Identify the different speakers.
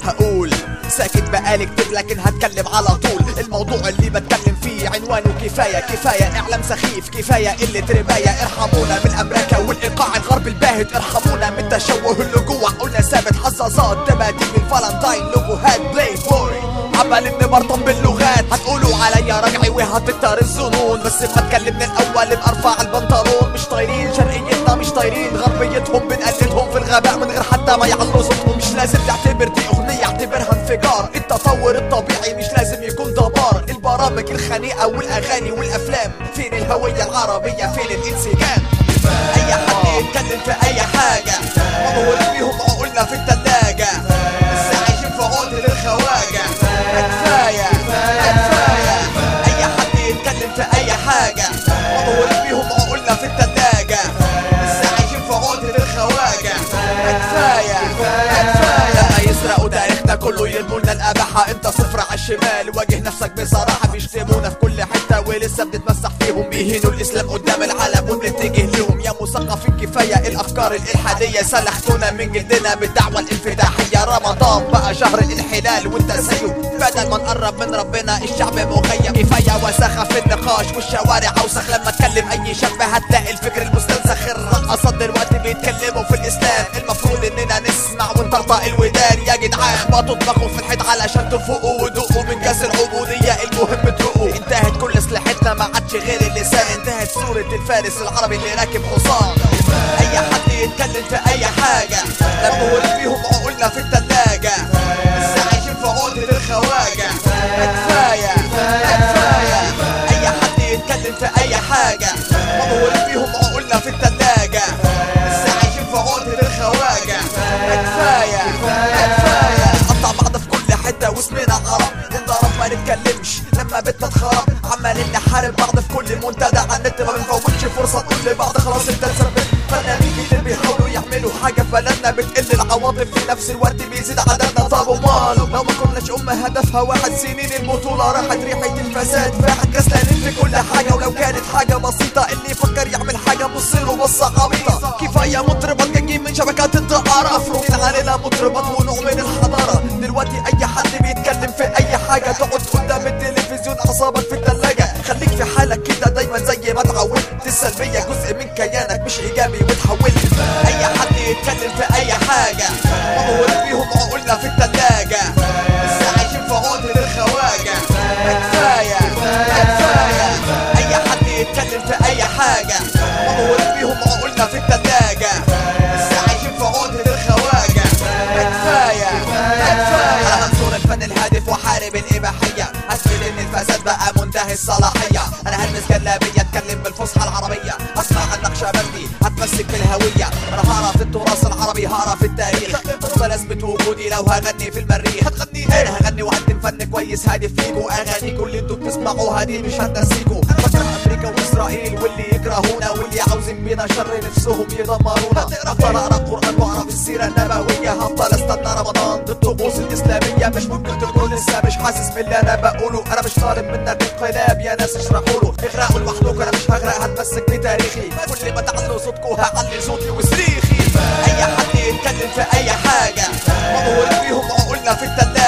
Speaker 1: هقول ساكت بقالي كتير لكن هتكلم على طول الموضوع اللي بتكلم فيه عنوانه كفاية كفاية اعلام سخيف كفاية قلة رباية ارحمونا من امريكا والايقاع الغرب الباهت ارحمونا من تشوه اللي جوه قلنا ثابت حظاظات دباديب الفالنتاين لوجوهات بلاي بوي عمال نبرطم باللغات هتقولوا عليا رجعي وهتكتر الظنون بس ما اتكلم من الاول ارفع البنطلون مش طايرين شرقيتنا مش طايرين غربيتهم بنقلدهم في الغباء من غير حتى ما يعلوا صوتهم مش لازم تعتبر دي اغنيه اعتبرها انفجار التطور الطبيعي مش لازم يكون دمار البرامج الخنيقه والاغاني والافلام فين الهويه العربيه فين الانسجام اي حد يتكلم في اي حاجه مضغوط بيهم عقولنا في التلاجه لسه عايشين في عقدة الخواجه كفايه كفايه اي حد يتكلم في اي حاجه مضغوط بيهم عقولنا في التلاجه لسه عايشين في عقدة الخواجه كفايه كفايه يسرقوا تاريخنا كله يرمولنا الاباحه انت صفر على الشمال واجه نفسك بصراحه بيشتمونا في كل حته ولسه بنتمسح فيهم بيهينوا الاسلام قدام العالم ونتجه لهم يا مثقفين كفايه الافكار الالحاديه سلختونا من جلدنا بالدعوه الانفتاحيه رمضان بقى شهر الانحلال والتسيب بدل ما نقرب من ربنا الشعب مغيب كفايه وسخه في النقاش والشوارع اوسخ لما اتكلم اي شاب هتلاقي الفكر المستنسخ الرقصات دلوقتي بيتكلموا في الاسلام المفروض اننا نسمع ونطرطق الودان يا جدعان اخبطوا دماغكم في الحيط علشان تفوقوا ودوقوا من كاس العبوديه المهم تروقوا انتهت كل اسلحتنا ما عادش غير اللسان انتهت صوره الفارس العربي اللي راكب حصان اي حد يتكلم في اي حاجه لما بيهم عقولنا في التلاجه لسه عايشين في عقدة الخواجه كفايه كفايه اي حد يتكلم في اي حاجه مضغوط بيهم عقولنا في التلاجه لسه عايشين في عقدة الخواجه كفايه كفايه قطع بعض في كل حته واسمنا عرب نضرب ما نتكلمش لما بيتنا اتخرب عمالين نحارب بعض في كل منتدى على النت ما بنفوتش فرصه نقول لبعض خلاص انت تثبت فنانين كتير بيحاولوا يعملوا حاجه في بلدنا بتقل العواطف في نفس الوقت بيزيد عددنا طب امال لو ما كناش ام هدفها واحد سنين البطوله راحت ريحه الفساد فاحد كسلانين في كل حاجه ولو كانت حاجه بسيطه اللي يفكر يعمل حاجه بصيله بصه عبيطه كفايه مطربات جايين من شبكات الدقاره افرض علينا مطربات ونوع من الحضاره دلوقتي اي حد بيتكلم في اي حاجه تقعد قدام التلفزيون اعصابك في التلاجه خليك في حالك كده دايما زي ما اتعودت السلبيه جزء من كيانك مش ايجابي وتحولت اي حد يتكلم في اي حاجه مضغوط بيهم عقولنا في التلاجه لسه عايشين في عقدة الخواجه كفايه كفايه اي حد يتكلم في اي حاجه مضغوط بيهم عقولنا في التلاجه لسه عايشين في عقدة الخواجه كفايه كفايه انا هنصور الفن الهادف واحارب الاباحيه اثبت ان الفساد بقى منتهي الصلاحيه انا هلبس جلابيه اتكلم بالفصحى العربيه اسمع عن نقشبندي هتمسك بالهويه انا هعرف التراث العربي هعرف التاريخ افضل اثبت وجودي لو هغني في المريخ هتغني ايه انا هغني وهقدم فن كويس هادف فيكو اغانيكو اللي انتوا بتسمعوها دي مش هتنسيكو بكره امريكا واسرائيل واللي يكرهونا واللي عاوزين بينا شر نفسهم يدمرونا افضل اقرا قران واعرف السيره النبويه هفضل استنى رمضان ضد الطقوس الاسلاميه مش ممكن تكون لسه مش حاسس باللي انا بقوله انا مش طالب منك انقلاب يا ناس اشرحوا له اغرقوا لوحدكم انا مش هغرق هتمسك بتاريخي كل ما تعلوا صوتكم هعلي صوتي وصريخي اي حد يتكلم في اي حاجه مضغوط بيهم عقولنا في التلاجة